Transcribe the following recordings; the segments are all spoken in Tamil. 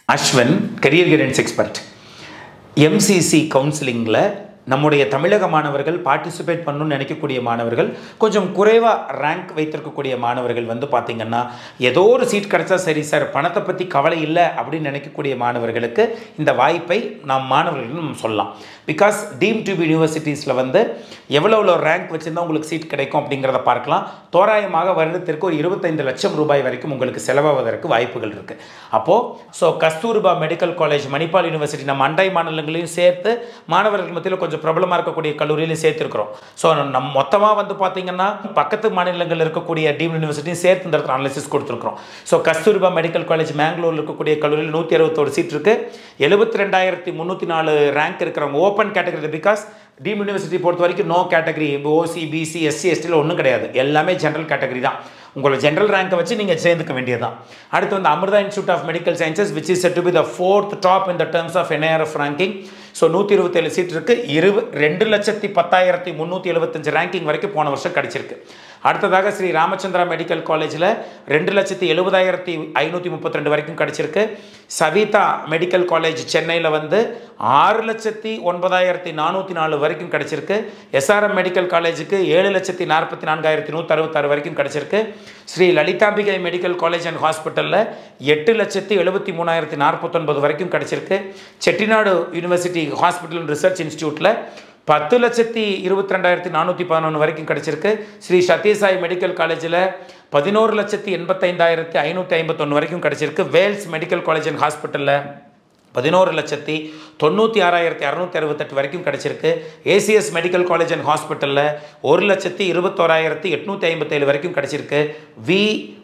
அஸ்வன் கரியர் கைடன்ஸ் எக்ஸ்பர்ட் எம்சிசி கவுன்சிலிங்கில் நம்முடைய தமிழக மாணவர்கள் பார்ட்டிசிபேட் பண்ணணும்னு நினைக்கக்கூடிய மாணவர்கள் கொஞ்சம் குறைவாக ரேங்க் வைத்திருக்கக்கூடிய மாணவர்கள் வந்து பார்த்திங்கன்னா ஏதோ ஒரு சீட் கிடச்சா சரி சார் பணத்தை பற்றி கவலை இல்லை அப்படின்னு நினைக்கக்கூடிய மாணவர்களுக்கு இந்த வாய்ப்பை நாம் மாணவர்கள் நம்ம சொல்லலாம் பிகாஸ் டீம் டியூப் யூனிவர்சிட்டிஸில் வந்து எவ்வளோ எவ்வளோ ரேங்க் வச்சுருந்தா உங்களுக்கு சீட் கிடைக்கும் அப்படிங்கிறத பார்க்கலாம் தோராயமாக வருடத்திற்கு ஒரு இருபத்தைந்து லட்சம் ரூபாய் வரைக்கும் உங்களுக்கு செலவாவதற்கு வாய்ப்புகள் இருக்குது அப்போது so Kasturba medical college Manipal university நம்ம அண்டை மாநிலங்களையும் சேர்த்து மாணவர்கள் மத்தியில் கொஞ்சம் பிரபலமாக இருக்கக்கூடிய கல்லூரியிலையும் சேர்த்துருக்குறோம் ஸோ நம்ம மொத்தமாக வந்து பார்த்தீங்கன்னா பக்கத்து மாநிலங்களில் இருக்கக்கூடிய டீம் யூனிவர்சிட்டியும் சேர்த்து இந்த இடத்துல அனாலிசிஸ் கொடுத்துருக்குறோம் ஸோ கஸ்தூர்பா மெடிக்கல் காலேஜ் மேங்களூரில் இருக்கக்கூடிய கல்லூரியில் நூற்றி அறுபத்தோரு சீட் இருக்குது எழுபத்தி ரெண்டாயிரத்தி முந்நூற்றி நாலு ரேங்க் இருக்கிறவங்க open category because deemed university பொறுத்த வரைக்கும் no category OC BC SC எஸ்டியில் ஒன்றும் கிடையாது எல்லாமே ஜென்ரல் கேட்டகரி தான் உங்களோட ஜென்ரல் ரேங்கை வச்சு நீங்கள் சேர்ந்துக்க வேண்டியது தான் அடுத்து வந்து Amrita institute of medical sciences which is set to be the fourth top in the terms of NIRF ranking so நூற்றி இருபத்தேழு சீட் இருக்குது இரு ரெண்டு லட்சத்தி பத்தாயிரத்தி முந்நூற்றி எழுபத்தஞ்சு ரேங்கிங் வரைக்கும் போன வருஷம் கிடச்சிருக்கு அடுத்ததாக ஸ்ரீ ராமச்சந்திரா மெடிக்கல் காலேஜில் ரெண்டு லட்சத்தி எழுபதாயிரத்தி ஐநூற்றி முப்பத்தி ரெண்டு வரைக்கும் கிடச்சிருக்கு சவிதா மெடிக்கல் காலேஜ் சென்னையில் வந்து ஆறு லட்சத்தி ஒன்பதாயிரத்தி நானூற்றி நாலு வரைக்கும் கிடச்சிருக்கு எஸ்ஆர்எம் மெடிக்கல் காலேஜுக்கு ஏழு லட்சத்தி நாற்பத்தி நான்காயிரத்தி நூற்றி அறுபத்தாறு வரைக்கும் கிடச்சிருக்கு Sri Lalithambigai medical college and ஹாஸ்பிட்டலில் எட்டு லட்சத்தி எழுபத்தி மூணாயிரத்தி நாற்பத்தொன்பது வரைக்கும் கிடச்சிருக்கு செட்டிநாடு யூனிவர்சிட்டி ஹாஸ்பிட்டல் ரிசர்ச் இன்ஸ்டியூட்டில் பத்து லட்சத்தி இருபத்தி ரெண்டாயிரத்தி நானூற்றி பதினொன்று வரைக்கும் கிடச்சிருக்கு ஸ்ரீ சத்யசாய் மெடிக்கல் காலேஜில் பதினோரு லட்சத்தி எண்பத்தைந்தாயிரத்தி ஐநூற்றி ஐம்பத்தொன்று வரைக்கும் கிடச்சிருக்கு வேல்ஸ் மெடிக்கல் காலேஜ் அண்ட் ஹாஸ்பிட்டலில் பதினோரு லட்சத்தி தொண்ணூற்றி ஆறாயிரத்தி அறநூற்றி அறுபத்தெட்டு வரைக்கும் கிடச்சிருக்கு ஏசிஎஸ் மெடிக்கல் காலேஜ் அண்ட் ஹாஸ்பிட்டலில் ஒரு லட்சத்தி இருபத்தோராயிரத்தி எட்நூற்றி ஐம்பத்தேழு வரைக்கும் கிடச்சிருக்கு V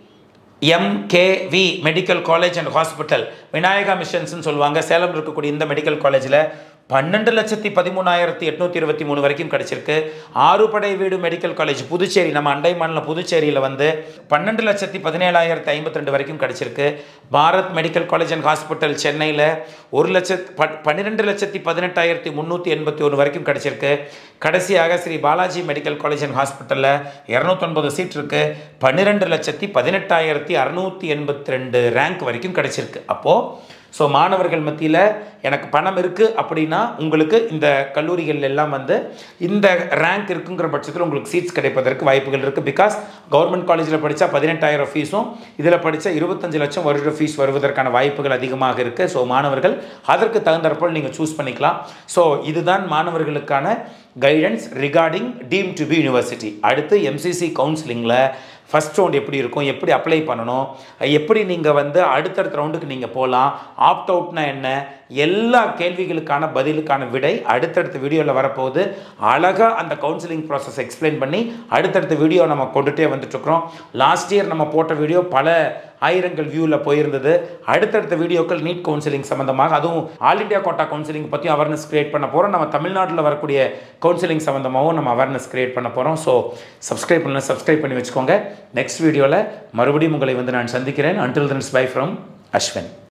MKV medical college and hospital Vinayaka மிஷன்ஸ்னு சொல்லுவாங்க சேலம் இருக்கக்கூடிய இந்த மெடிக்கல் காலேஜில் பன்னெண்டு லட்சத்தி பதிமூணாயிரத்தி எட்நூற்றி இருபத்தி மூணு வரைக்கும் கிடச்சிருக்கு ஆறுபடை வீடு மெடிக்கல் காலேஜ் புதுச்சேரி நம்ம அண்டை மாநிலம் புதுச்சேரியில் வந்து பன்னெண்டு லட்சத்தி பதினேழாயிரத்தி ஐம்பத்தி ரெண்டு வரைக்கும் கிடச்சிருக்கு Bharath medical college and hospital சென்னையில் ஒரு லட்சத் ப பன்னிரெண்டு லட்சத்தி பதினெட்டாயிரத்தி முந்நூற்றி எண்பத்தி ஒன்று வரைக்கும் கிடச்சிருக்கு கடைசியாக Sri Balaji medical college and ஹாஸ்பிட்டலில் இரநூத்தொன்பது சீட் இருக்குது பன்னிரெண்டு லட்சத்தி பதினெட்டாயிரத்தி அறுநூற்றி எண்பத்தி ரெண்டு ரேங்க் வரைக்கும் கிடச்சிருக்கு அப்போது ஸோ மாணவர்கள் மத்தியில் எனக்கு பணம் இருக்குது அப்படின்னா உங்களுக்கு இந்த கல்லூரிகள் எல்லாம் வந்து இந்த ரேங்க் இருக்குங்கிற பட்சத்தில் உங்களுக்கு சீட்ஸ் கிடைப்பதற்கு வாய்ப்புகள் இருக்குது பிகாஸ் கவர்மெண்ட் காலேஜில் படித்தா பதினெட்டாயிரம் ஃபீஸும் இதில் படித்தா இருபத்தஞ்சு லட்சம் வருட ஃபீஸ் வருவதற்கான வாய்ப்புகள் அதிகமாக இருக்குது ஸோ மாணவர்கள் அதற்கு தகுந்தற்போல் நீங்கள் சூஸ் பண்ணிக்கலாம் ஸோ இதுதான் மாணவர்களுக்கான guidance regarding team to be university அடுத்து எம்சிசி கவுன்சிலிங்கில் ஃபஸ்ட் ரவுண்ட் எப்படி இருக்கும் எப்படி அப்ளை பண்ணணும் எப்படி நீங்கள் வந்து அடுத்தடுத்த ரவுண்டுக்கு நீங்கள் போகலாம் ஆப்ட் அவுட்னா என்ன எல்லா கேள்விகளுக்கான பதிலுக்கான விடை அடுத்தடுத்த வீடியோவில் வரப்போகுது அழகாக அந்த கவுன்சிலிங் ப்ராசஸ் எக்ஸ்பிளைன் பண்ணி அடுத்தடுத்த வீடியோ நம்ம கொண்டுட்டே வந்துட்டுருக்குறோம் லாஸ்ட் இயர் நம்ம போட்ட வீடியோ பல ஆயிரங்கள் வியூவில் போயிருந்தது அடுத்தடுத்த வீடியோக்கள் நீட் கவுன்சிலிங் சம்மந்தமாக அதுவும் ஆல் இண்டியா கோட்டா கவுன்சிலிங் பற்றியும் அவேர்னஸ் கிரியேட் பண்ண போகிறோம் நம்ம தமிழ்நாட்டில் வரக்கூடிய கவுன்சிலிங் சம்மந்தமாகவும் நம்ம அவேர்னஸ் கிரியேட் பண்ண போகிறோம் ஸோ சப்ஸ்கிரைப் பண்ணல சப்ஸ்கிரைப் பண்ணி வச்சுக்கோங்க நெக்ஸ்ட் வீடியோவில் மறுபடியும் உங்களை வந்து நான் சந்திக்கிறேன் until then bye from Ashwin